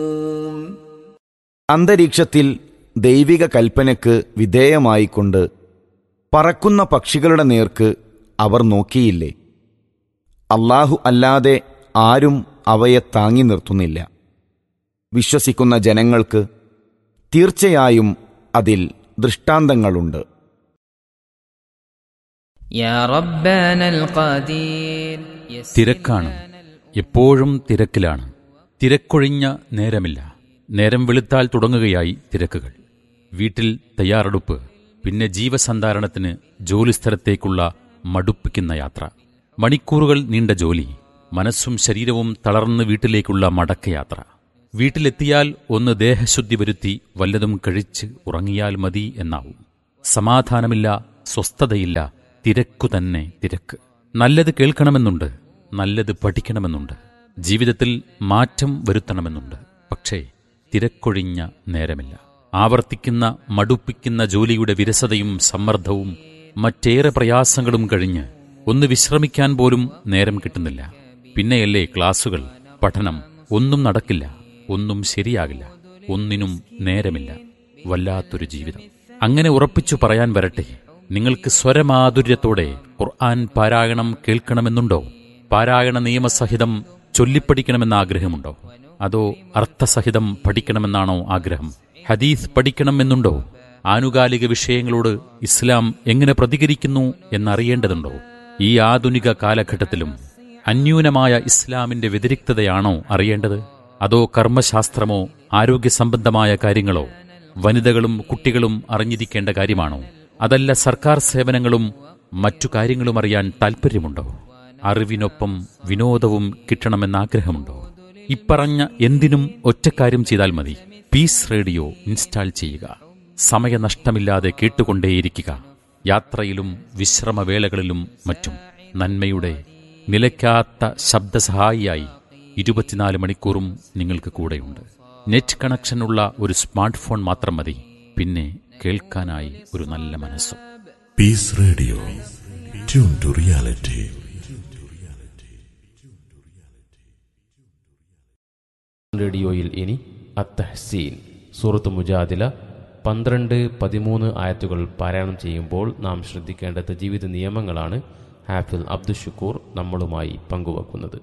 അന്തരീക്ഷത്തിൽ ദൈവിക കൽപ്പനയ്ക്ക് വിധേയമായിക്കൊണ്ട് പറക്കുന്ന പക്ഷികളുടെ നേർക്ക് അവർ നോക്കിയില്ലേ അള്ളാഹു അല്ലാതെ ആരും അവയെ താങ്ങി നിർത്തുന്നില്ല വിശ്വസിക്കുന്ന ജനങ്ങൾക്ക് തീർച്ചയായും അതിൽ ദൃഷ്ടാന്തങ്ങളുണ്ട് يا ربنا القدير يسر തിരക്കാണ് എപ്പോഴും തിരക്കിലാണ് തിരക്കൊഴിഞ്ഞ നേരമില്ല നേരം വെളുത്താൽ തുടങ്ങുകയായി തിരക്കുകൾ വീട്ടിൽ തയ്യാറെടുപ്പ് പിന്നെ ജീവസന്ധാരണത്തിന് ജോലിസ്ഥലത്തേക്കുള്ള മടുപ്പിക്കുന്ന യാത്ര മണിക്കൂറുകൾ നീണ്ട ജോലി മനസ്സും ശരീരവും തളർന്ന് വീട്ടിലേക്കുള്ള മടക്കയാത്ര വീട്ടിലെത്തിയാൽ ഒന്ന് ദേഹശുദ്ധി വരുത്തി വല്ലതും കഴിച്ച് ഉറങ്ങിയാൽ മതി എന്നാവും സമാധാനമില്ല സ്വസ്ഥതയില്ല തിരക്കു തന്നെ തിരക്ക് നല്ലത് കേൾക്കണമെന്നുണ്ട് നല്ലത് പഠിക്കണമെന്നുണ്ട് ജീവിതത്തിൽ മാറ്റം വരുത്തണമെന്നുണ്ട് പക്ഷേ തിരക്കൊഴിഞ്ഞ നേരമില്ല ആവർത്തിക്കുന്ന മടുപ്പിക്കുന്ന ജോലിയുടെ വിരസതയും സമ്മർദ്ദവും മറ്റേറെ പ്രയാസങ്ങളും കഴിഞ്ഞ് ഒന്ന് വിശ്രമിക്കാൻ പോലും നേരം കിട്ടുന്നില്ല പിന്നെയല്ലേ ക്ലാസുകൾ പഠനം ഒന്നും നടക്കില്ല ഒന്നും ശരിയാകില്ല ഒന്നിനും നേരമില്ല വല്ലാത്തൊരു ജീവിതം അങ്ങനെ ഉറപ്പിച്ചു പറയാൻ വരട്ടെ നിങ്ങൾക്ക് സ്വരമാധുര്യത്തോടെ ഖുർആൻ പാരായണം കേൾക്കണമെന്നുണ്ടോ പാരായണ നിയമസഹിതം ചൊല്ലിപ്പഠിക്കണമെന്ന ആഗ്രഹമുണ്ടോ അതോ അർത്ഥസഹിതം പഠിക്കണമെന്നാണോ ആഗ്രഹം ഹദീസ് പഠിക്കണമെന്നുണ്ടോ ആനുകാലിക വിഷയങ്ങളോട് ഇസ്ലാം എങ്ങനെ പ്രതികരിക്കുന്നു എന്നറിയേണ്ടതുണ്ടോ ഈ ആധുനിക കാലഘട്ടത്തിലും അന്യൂനമായ ഇസ്ലാമിന്റെ വ്യതിരിക്തതയാണോ അറിയേണ്ടത് അതോ കർമ്മശാസ്ത്രമോ ആരോഗ്യ സംബന്ധമായ കാര്യങ്ങളോ വനിതകളും കുട്ടികളും അറിഞ്ഞിരിക്കേണ്ട കാര്യമാണോ അതല്ല സർക്കാർ സേവനങ്ങളും മറ്റു കാര്യങ്ങളും അറിയാൻ താൽപ്പര്യമുണ്ടോ അറിവിനൊപ്പം വിനോദവും കിട്ടണമെന്ന ആഗ്രഹമുണ്ടോ ഇപ്പറഞ്ഞ എന്തിനും ഒറ്റക്കാര്യം ചെയ്താൽ മതി പീസ് റേഡിയോ ഇൻസ്റ്റാൾ ചെയ്യുക സമയനഷ്ടമില്ലാതെ കേട്ടുകൊണ്ടേയിരിക്കുക യാത്രയിലും വിശ്രമവേളകളിലും മറ്റും നന്മയുടെ നിലയ്ക്കാത്ത ശബ്ദസഹായിയായി ഇരുപത്തിനാല് മണിക്കൂറും നിങ്ങൾക്ക് കൂടെയുണ്ട് നെറ്റ് കണക്ഷനുള്ള ഒരു സ്മാർട്ട് ഫോൺ മാത്രം മതി പിന്നെ കേൾക്കാനായി ഒരു നല്ല മനസ്സും Peace Radio. Tune to reality. റേഡിയോയിൽ ഇനി അത്തഹസീൻ സൂറത്ത് മുജാദില പന്ത്രണ്ട് പതിമൂന്ന് ആയത്തുകൾ പാരായണം ചെയ്യുമ്പോൾ നാം ശ്രദ്ധിക്കേണ്ടത് ജീവിത നിയമങ്ങളാണ് ഹാഫിൽ അബ്ദുഷുക്കൂർ നമ്മളുമായി പങ്കുവെക്കുന്നത്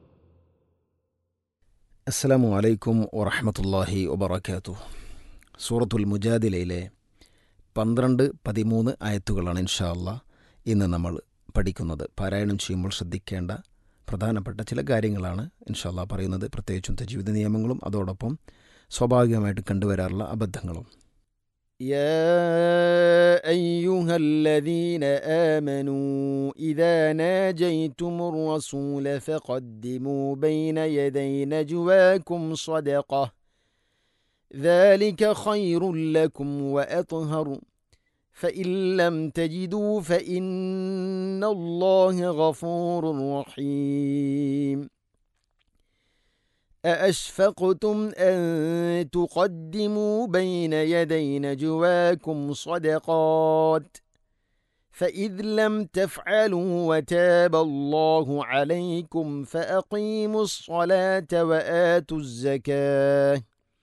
അസ്സലാമു അലൈക്കും വറഹമത്തല്ലാഹി വബർക്കാത്തു സൂറത്തുൽ മുജാദിലയിലെ പന്ത്രണ്ട് പതിമൂന്ന് ആയത്തുകളാണ് ഇൻഷാ അല്ലാ ഇന്ന് നമ്മൾ പഠിക്കുന്നത് പാരായണം ചെയ്യുമ്പോൾ ശ്രദ്ധിക്കേണ്ട പ്രധാനപ്പെട്ട ചില കാര്യങ്ങളാണ് ഇൻഷാ അല്ലാ പറയുന്നത് പ്രത്യേകിച്ചും ജീവിത നിയമങ്ങളും അതോടൊപ്പം സ്വാഭാവികമായിട്ട് കണ്ടുവരാറുള്ള അബദ്ധങ്ങളും يا أيها الذين آمنوا إذا ناجيتم الرسول فقدموا بين يدي نجواكم صدقة ذلك خير لكم وأطهر فإن لم تجدوا فإن الله غفور رحيم أأشفقتم أن تقدموا بين يدي نجواكم صدقات فإذ لم تفعلوا وتاب الله عليكم فأقيموا الصلاة وآتوا الزكاة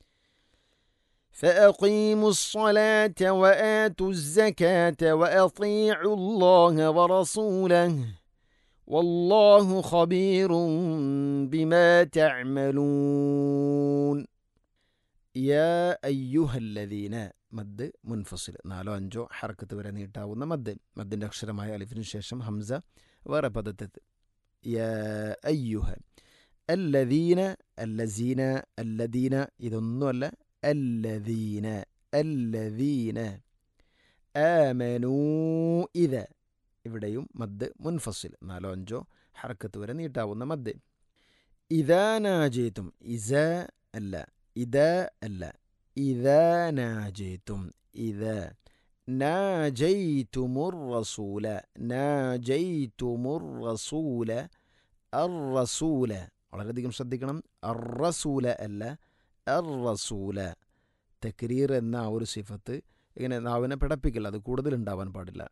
فأقيموا الصلاة وآتوا الزكاة وأطيعوا الله ورسوله والله خبير بما تعملون يا أيها الذين മദ് മുൻഫസിൽ നാലോ അഞ്ചോ ഹർക്കത്ത് വരെ നീട്ടാവുന്ന മദ് മദ്ദിൻ്റെ അക്ഷരമായ അലിഫിനു ശേഷം ഹംസ വേറെ പദത്തെത്ത് യ അയ്യുഹ അല്ലദീന അല്ലസീന അല്ലദീന ഇതൊന്നുമല്ല അല്ലദീന അല്ലദീന ആമനൂ ഇത് ഇവിടെയും മദ് മുൻഫസിൽ നാലോ അഞ്ചോ ഹർക്കത്ത് വരെ നീട്ടാവുന്ന മദ് ഇതാ നാജേത്തും ഇസ അല്ല ഇത അല്ല ഇതാ നാജേത്തും ഇത് നാജയ്തുമുർ റസൂല നാജയ്തുമുർ റസൂല അർ റസൂല വളരെയധികം ശ്രദ്ധിക്കണം അർ റസൂല അല്ല അർ റസൂല തക്രീർ എന്ന ആ ഒരു സിഫത്ത് ഇങ്ങനെ നാവിനെ പിടപ്പിക്കില്ല അത് കൂടുതൽ ഉണ്ടാവാൻ പാടില്ല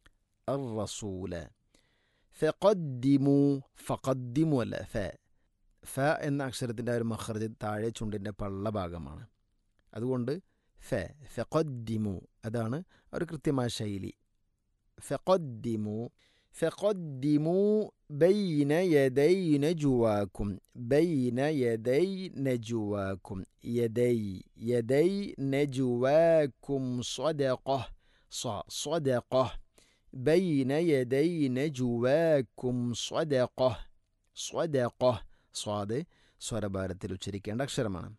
الرسول فقدموا فقدموا ولا ف ഫ എന്ന അക്ഷരത്തിൻ്റെ ഒരു മഹർജ് താഴെ ചുണ്ടിൻ്റെ പള്ള ഭാഗമാണ് അതുകൊണ്ട് ഫ ഫെഖദ്ദിമു അതാണ് ഒരു കൃത്യമായ ശൈലി ഫെഖദ്ദിമു ഫെഖദ്ദിമു ബൈന യദൈ നജുവാക്കും ബൈന യദൈ നജുവാക്കും യദൈ യദൈ നജുവാക്കും സ്വദഖ സ്വ സ്വദഖ ബൈന യദൈ നജുവാക്കും സ്വദഖ സ്വദഖ സ്വാദ് സ്വരഭാരത്തിൽ ഉച്ചരിക്കേണ്ട അക്ഷരമാണ്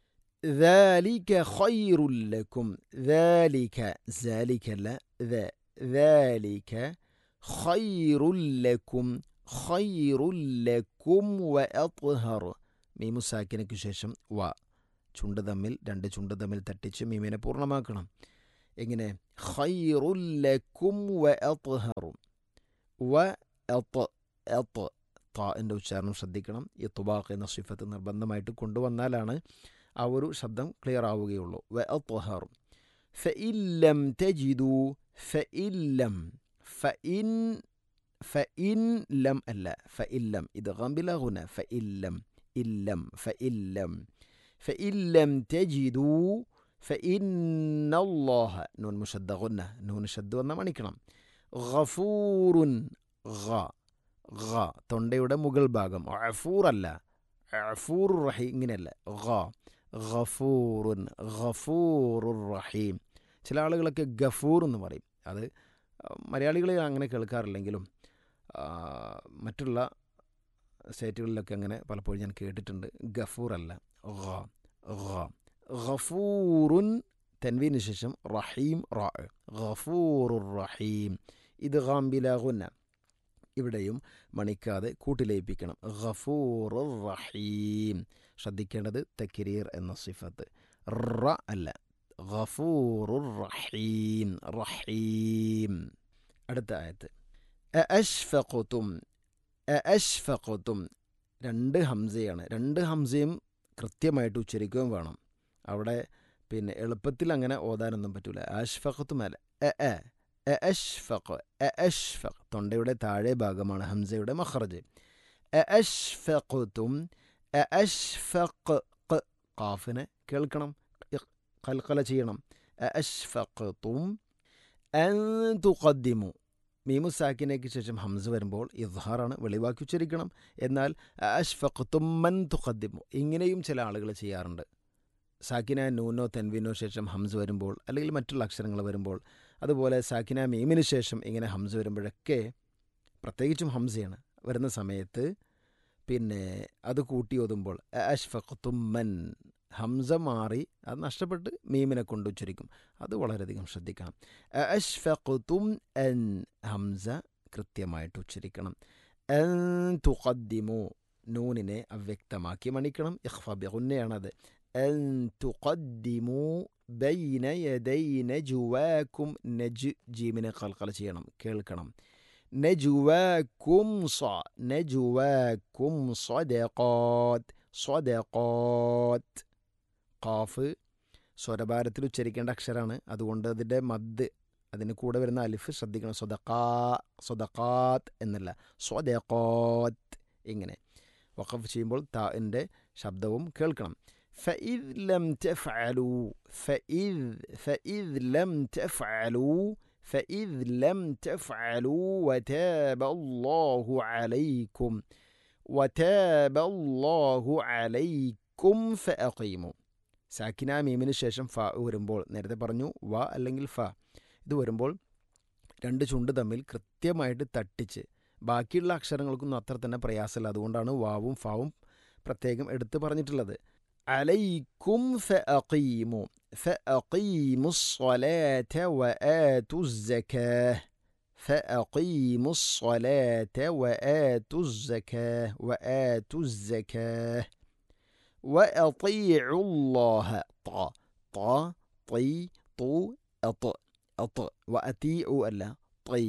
ذلك خير لكم ذلك ذلك لا ذا ذلك خير لكم خير لكم وأطهر മീമു സാക്കിനയ്ക്ക് ശേഷം വ ചുണ്ട് തമ്മിൽ രണ്ട് ചുണ്ട് തമ്മിൽ തട്ടിച്ച് മീമിനെ പൂർണ്ണമാക്കണം എങ്ങനെ ഖൈറുല്ലക്കും വ അത്ഹറു വ അത്ത് അത്ത് താൻ്റെ ഉച്ചാരണം ശ്രദ്ധിക്കണം ഈ തുബാഖ് എന്ന സിഫത്ത് നിർബന്ധമായിട്ട് കൊണ്ടുവന്നാലാണ് ആ ഒരു ശബ്ദം ക്ലിയർ ആവുകയുള്ളൂ വ അത്ഹറു ഫഇല്ലം തജിദു ഫഇല്ലം ഫഇൻ ഫഇൻ ലം അല്ല ഫഇല്ലം ഇത് ഗംബില ഗുന ഫഇല്ലം ഇല്ലം ഫഇല്ലം ഫഇല്ലം തജിദു فإن الله نون مشد غنة نون شد വന്ന മണിക്കണം ഗഫൂറുൻ ഗ ഗ തൊണ്ടയുടെ മുകൾ ഭാഗം അഫൂർ അല്ല അഫൂർ റഹീം ഇങ്ങനെയല്ല ഗ ഗഫൂറുൻ ഗഫൂറുർ റഹീം ചില ആളുകളൊക്കെ ഗഫൂർ എന്ന് പറയും അത് മലയാളികൾ അങ്ങനെ കേൾക്കാറില്ലെങ്കിലും ആ, മറ്റുള്ള സ്റ്റേറ്റുകളിലൊക്കെ അങ്ങനെ പലപ്പോഴും ഞാൻ കേട്ടിട്ടുണ്ട് ഗഫൂർ അല്ല ഗ ഗ ഗഫൂറുൻ തൻവീന് ശേഷം റഹീം റാ ഗഫൂറുർ റഹീം ഇത് ഗാംബിലാകുന്ന ഇവിടെയും മണിക്കാതെ കൂട്ടിലയിപ്പിക്കണം ഗഫൂറുർ റഹീം ശ്രദ്ധിക്കേണ്ടത് തക്കിരീർ എന്ന സിഫത്ത് റ അല്ല ഗഫൂറുർ റഹീം റഹീം അടുത്ത ആയത്ത് അഷ്ഫഖുതും അഷ്ഫഖുതും രണ്ട് ഹംസയാണ് രണ്ട് ഹംസയും കൃത്യമായിട്ട് ഉച്ചരിക്കുകയും വേണം അവിടെ പിന്നെ എളുപ്പത്തിൽ അങ്ങനെ ഓതാനൊന്നും പറ്റൂല അഷ്ഫഖത്തുമല്ല എ എ എ അഷ്ഫഖ് എ അഷ്ഫഖ് തൊണ്ടയുടെ താഴെ ഭാഗമാണ് ഹംസയുടെ മഖറജ് എ അഷ്ഫഖത്തും എ അഷ്ഫഖ് ഖ് ഖാഫിനെ കേൾക്കണം ഇഖ് കൽക്കല ചെയ്യണം എ അഷ്ഫഖത്തും അൻ തുഖദ്ദിമു മീമു സാക്കിനേക്ക് ശേഷം ഹംസ വരുമ്പോൾ ഇദ്ഹാറാണ് വെളിവാക്കി ഉച്ചരിക്കണം എന്നാൽ അഷ്ഫഖത്തും മൻ തുഖദ്ദിമു ഇങ്ങനെയും ചില ആളുകൾ ചെയ്യാറുണ്ട് സാക്കിന നൂനോ തെൻവിനോ ശേഷം ഹംസ് വരുമ്പോൾ അല്ലെങ്കിൽ മറ്റുള്ള അക്ഷരങ്ങൾ വരുമ്പോൾ അതുപോലെ സാക്കിന മീമിന് ശേഷം ഇങ്ങനെ ഹംസ് വരുമ്പോഴൊക്കെ പ്രത്യേകിച്ചും ഹംസയാണ് വരുന്ന സമയത്ത് പിന്നെ അത് കൂട്ടി ഓതുമ്പോൾ അഷ്ഫഖത്തുമ്മൻ ഹംസ മാറി അത് നഷ്ടപ്പെട്ട് മീമിനെ കൊണ്ട് ഉച്ചരിക്കും അത് വളരെയധികം ശ്രദ്ധിക്കണം അഷ്ഫഖത്തും എൻ ഹംസ കൃത്യമായിട്ട് ഉച്ചരിക്കണം എൻ തുഖദ്ദിമു നൂനിനെ അവ്യക്തമാക്കി മണിക്കണം ഇഖ്ഫബിഗുന്നയാണത് أن تقدموا بين يدي نجواكم نج جيمنا قلقلة ചെയ്യണം കേൾക്കണം نجواكم ص نجواكم صدقات صدقات ഖാഫ് സ്വരഭാരത്തിൽ ഉച്ചരിക്കേണ്ട അക്ഷരമാണ് അതുകൊണ്ട് അതിൻ്റെ മദ് അതിന് കൂടെ വരുന്ന അലിഫ് ശ്രദ്ധിക്കണം സ്വതക്കാ സ്വതക്കാത്ത് എന്നല്ല സ്വതക്കോത്ത് ഇങ്ങനെ വഖഫ് ചെയ്യുമ്പോൾ താൻ്റെ ശബ്ദവും കേൾക്കണം فإذ لم تفعلوا فإذ فإذ لم تفعلوا فإذ لم تفعلوا وتاب الله عليكم وتاب الله عليكم فأقيموا സാക്കിന മീമിന് ശേഷം ഫ വരുമ്പോൾ നേരത്തെ പറഞ്ഞു വ അല്ലെങ്കിൽ ഫ ഇത് വരുമ്പോൾ രണ്ട് ചുണ്ട് തമ്മിൽ കൃത്യമായിട്ട് തട്ടിച്ച് ബാക്കിയുള്ള അക്ഷരങ്ങൾക്കൊന്നും അത്ര തന്നെ പ്രയാസമില്ല അതുകൊണ്ടാണ് വാവും ഫാവും പ്രത്യേകം എടുത്തു പറഞ്ഞിട്ടുള്ളത് عليكم فأقيموا فأقيموا الصلاة وآتوا الزكاة فأقيموا الصلاة وآتوا الزكاة وآتوا الزكاة وأطيعوا الله طا طا طي طو أط أط وأطيعوا ألا طي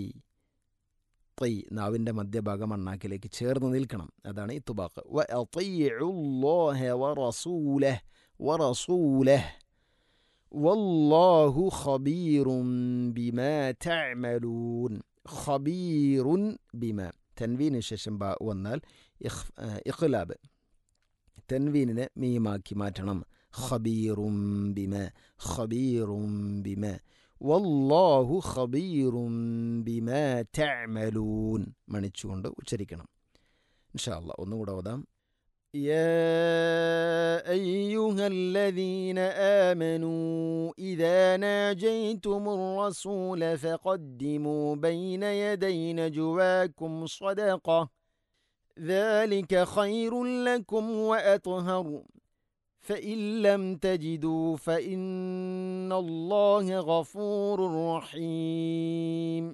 طي നാവിൻ്റെ മധ്യഭാഗം അണ്ണാക്കിലേക്ക് ചേർന്ന് നിൽക്കണം അതാണ് ഇത്തുബാക്ക് وأطيعوا الله ورسوله ورسوله والله خبير بما تعملون خبير بما تنوين الششم باء والنال إخ... إقلاب തെൻവീനിനെ മീമാക്കി മാറ്റണം ഖബീറും ബിമ ഖബീറും ബിമ വല്ലാഹു ഖബീറും ബിമ തഅമലൂൻ മണിച്ചുകൊണ്ട് ഉച്ചരിക്കണം ഇൻഷാ അല്ലാ ഒന്നുകൂടെ ഓതാം يا أيها الذين آمنوا إذا ناجيتم الرسول فقدموا بين يدي نجواكم صدقة ذلك خير لكم وأطهر فإن لم تجدوا فإن الله غفور رحيم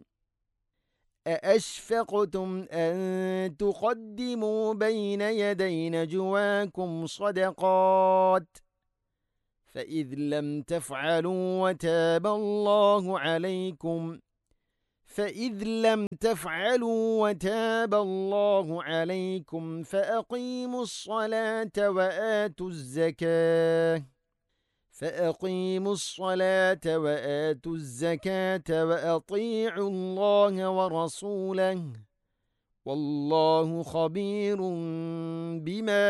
أأشفقتم أن تقدموا بين يدي نجواكم صدقات فإذ لم تفعلوا وتاب الله عليكم فإذ لم تفعلوا وتاب الله عليكم فأقيموا الصلاة وآتوا الزكاة فأقيموا الصلاة وآتوا الزكاة وأطيعوا الله ورسوله والله خبير بما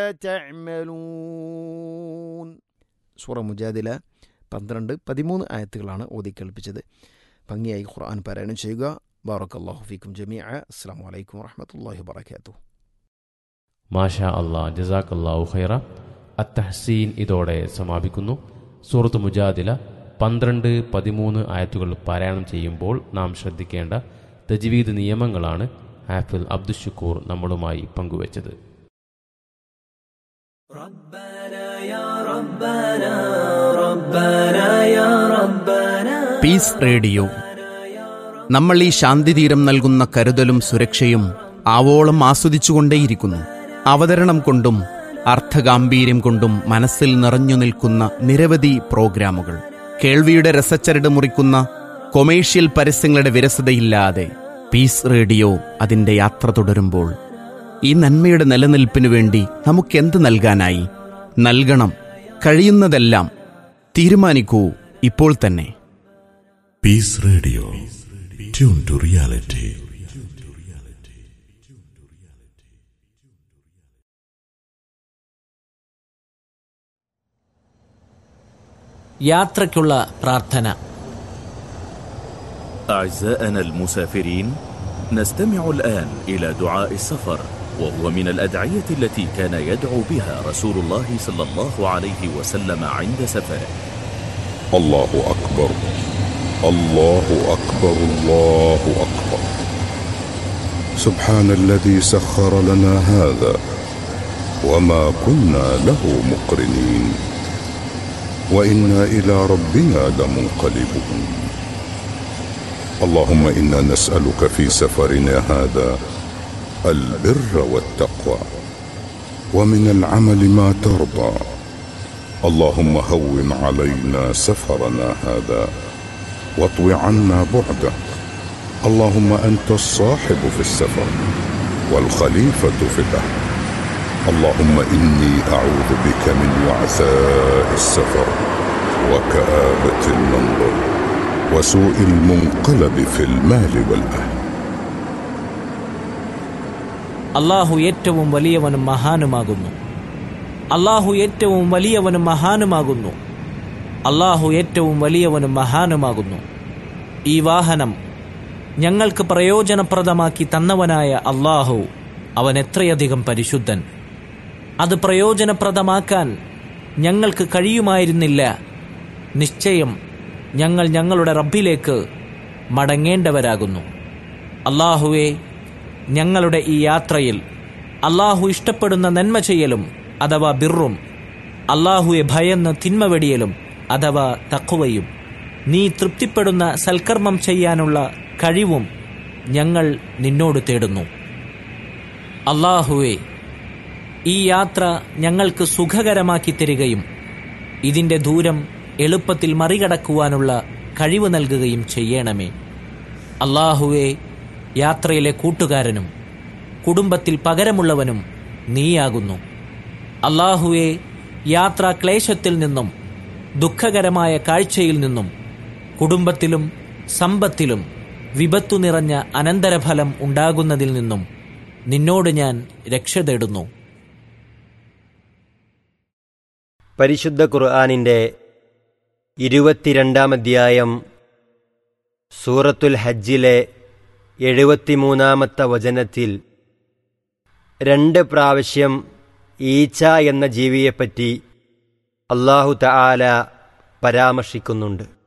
تعملون സൂറ മുജാദില പന്ത്രണ്ട് പതിമൂന്ന് ആയത്തുകളാണ് ഓതി കേൾപ്പിച്ചത് ഭംഗിയായി ഖുർആൻ പാരായണം ചെയ്യുക ബാറക്കല്ലാഹു ഫീക്കും ജമീഅ അസ്സാം വലൈക്കും വറഹമത്തല്ലാഹി വബർക്കാത്തു മാഷാ അള്ളാ ജസാഖ് അള്ളാഹു ഖൈറ അത്തഹസീൻ ഇതോടെ സമാപിക്കുന്നു സൂറത്ത് മുജാദില പന്ത്രണ്ട് പതിമൂന്ന് ആയത്തുകൾ പാരായണം ചെയ്യുമ്പോൾ നാം ശ്രദ്ധിക്കേണ്ട തജ്വീദ് നിയമങ്ങളാണ് ഹാഫിൽ അബ്ദുഷുക്കൂർ നമ്മളുമായി പങ്കുവച്ചത് പീസ് റേഡിയോ നമ്മൾ ഈ ശാന്തിതീരം നൽകുന്ന കരുതലും സുരക്ഷയും ആവോളം ആസ്വദിച്ചുകൊണ്ടേയിരിക്കുന്നു അവതരണം കൊണ്ടും അർത്ഥഗാംഭീര്യം കൊണ്ടും മനസ്സിൽ നിറഞ്ഞു നിൽക്കുന്ന നിരവധി പ്രോഗ്രാമുകൾ കേൾവിയുടെ രസച്ചരട് മുറിക്കുന്ന കൊമേഴ്ഷ്യൽ പരസ്യങ്ങളുടെ വിരസതയില്ലാതെ പീസ് റേഡിയോ അതിൻ്റെ യാത്ര തുടരുമ്പോൾ ഈ നന്മയുടെ നിലനിൽപ്പിനു വേണ്ടി നമുക്കെന്ത് നൽകാനായി നൽകണം കഴിയുന്നതെല്ലാം തീരുമാനിക്കൂ ഇപ്പോൾ തന്നെ Peace Radio. Tune to reality. യാത്രയ്ക്കുള്ള പ്രാർത്ഥന أعزائنا المسافرين نستمع الآن إلى دعاء السفر وهو من الأدعية التي كان يدعو بها رسول الله صلى الله عليه وسلم عند سفره الله أكبر الله أكبر الله أكبر سبحان الذي سخر لنا هذا وما كنا له مقرنين وإنا إلى ربنا لمنقلبون اللهم إنا نسألك في سفرنا هذا البر والتقوى ومن العمل ما ترضى اللهم هون علينا سفرنا هذا واطو عنا بعده اللهم انت الصاحب في السفر والخليفه في الاهل اللهم اني اعوذ بك من وعثاء السفر وكابه المنظر وسوء المنقلب في المال والاهل അള്ളാഹു ഏറ്റവും വലിയവനും മഹാനുമാകുന്നു അള്ളാഹു ഏറ്റവും വലിയവനും മഹാനുമാകുന്നു അള്ളാഹു ഏറ്റവും വലിയവനും മഹാനുമാകുന്നു ഈ വാഹനം ഞങ്ങൾക്ക് പ്രയോജനപ്രദമാക്കി തന്നവനായ അള്ളാഹു അവൻ എത്രയധികം പരിശുദ്ധൻ അത് പ്രയോജനപ്രദമാക്കാൻ ഞങ്ങൾക്ക് കഴിയുമായിരുന്നില്ല നിശ്ചയം ഞങ്ങൾ ഞങ്ങളുടെ റബ്ബിലേക്ക് മടങ്ങേണ്ടവരാകുന്നു അള്ളാഹുവെ ഞങ്ങളുടെ ഈ യാത്രയിൽ അള്ളാഹു ഇഷ്ടപ്പെടുന്ന നന്മ ചെയ്യലും അഥവാ ബിറും അള്ളാഹുവെ ഭയന്ന് തിന്മ വെടിയലും അഥവാ തക്കുവയും നീ തൃപ്തിപ്പെടുന്ന സൽക്കർമ്മം ചെയ്യാനുള്ള കഴിവും ഞങ്ങൾ നിന്നോട് തേടുന്നു അള്ളാഹുവെ ഈ യാത്ര ഞങ്ങൾക്ക് സുഖകരമാക്കി തരികയും ഇതിൻ്റെ ദൂരം എളുപ്പത്തിൽ മറികടക്കുവാനുള്ള കഴിവ് നൽകുകയും ചെയ്യണമേ അള്ളാഹുവെ യാത്രയിലെ കൂട്ടുകാരനും കുടുംബത്തിൽ പകരമുള്ളവനും നീയാകുന്നു അള്ളാഹുവെ യാത്രാ ക്ലേശത്തിൽ നിന്നും ദുഃഖകരമായ കാഴ്ചയിൽ നിന്നും കുടുംബത്തിലും സമ്പത്തിലും വിപത്തു നിറഞ്ഞ അനന്തരഫലം ഉണ്ടാകുന്നതിൽ നിന്നും നിന്നോട് ഞാൻ രക്ഷ തേടുന്നു പരിശുദ്ധ ഖുർആാനിൻ്റെ ഇരുപത്തിരണ്ടാം അധ്യായം സൂറത്തുൽ ഹജ്ജിലെ എഴുപത്തിമൂന്നാമത്തെ വചനത്തിൽ രണ്ട് പ്രാവശ്യം ഈച്ച എന്ന ജീവിയെപ്പറ്റി അള്ളാഹു തആല പരാമർശിക്കുന്നുണ്ട്